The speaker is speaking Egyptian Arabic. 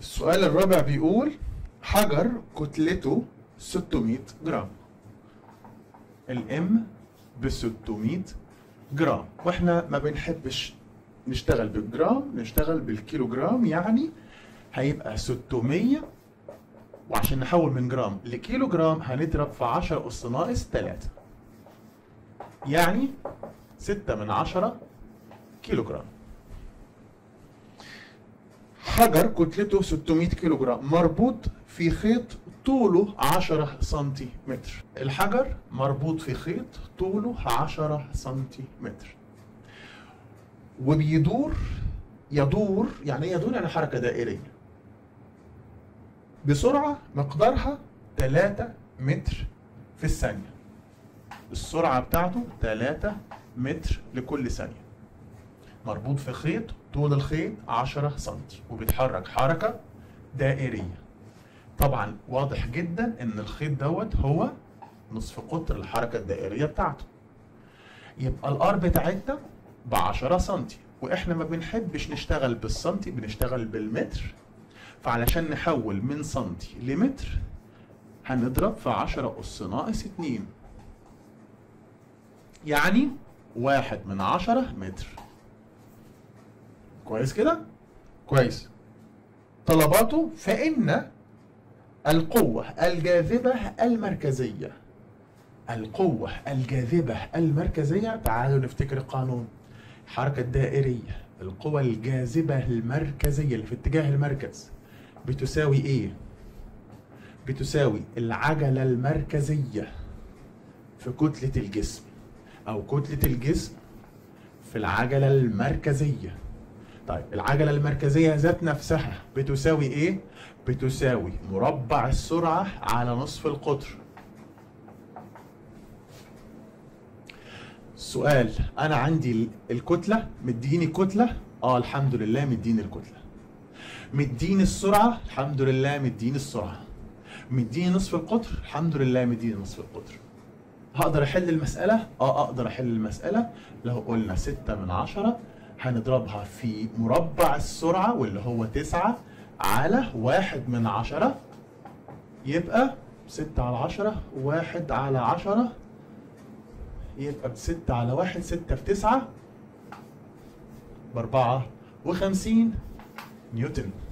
السؤال الرابع بيقول حجر كتلته 600 جرام الام ب 600 جرام واحنا ما بنحبش نشتغل بالجرام نشتغل بالكيلو جرام يعني هيبقى 600 وعشان نحول من جرام لكيلو جرام هنضرب في 10 أس ناقص 3 يعني 6 من 10 كيلو جرام حجر كتلته 600 كيلو جرام مربوط في خيط طوله 10 سنتيمتر الحجر مربوط في خيط طوله 10 سنتيمتر وبيدور يدور يعني ايه يدور يعني حركة دائرية بسرعة مقدارها 3 متر في الثانية السرعة بتاعته 3 متر لكل ثانية مربوط في خيط طول الخيط 10 سم وبيتحرك حركة دائرية طبعا واضح جدا ان الخيط دوت هو نصف قطر الحركة الدائرية بتاعته يبقى الار بتاعتنا ب 10 سم واحنا ما بنحبش نشتغل بالسنتي بنشتغل بالمتر فعلشان نحول من سنتي لمتر هنضرب في 10 أس ناقص 2 يعني واحد من عشرة متر كويس كده؟ كويس طلباته فإن القوة الجاذبة المركزية القوة الجاذبة المركزية تعالوا نفتكر القانون الحركة الدائرية القوة الجاذبة المركزية اللي في اتجاه المركز بتساوي ايه؟ بتساوي العجلة المركزية في كتلة الجسم أو كتلة الجسم في العجلة المركزية طيب العجلة المركزية ذات نفسها بتساوي ايه؟ بتساوي مربع السرعة على نصف القطر سؤال انا عندي الكتلة مديني كتلة اه الحمد لله مديني الكتلة مديني السرعة الحمد لله مديني السرعة مديني نصف القطر الحمد لله مديني نصف القطر هقدر احل المسألة اه اقدر احل المسألة لو قلنا ستة من عشرة هنضربها في مربع السرعة واللي هو تسعة على واحد من عشرة يبقى ستة على عشرة واحد على عشرة يبقى بستة على واحد ستة في تسعة بأربعة وخمسين نيوتن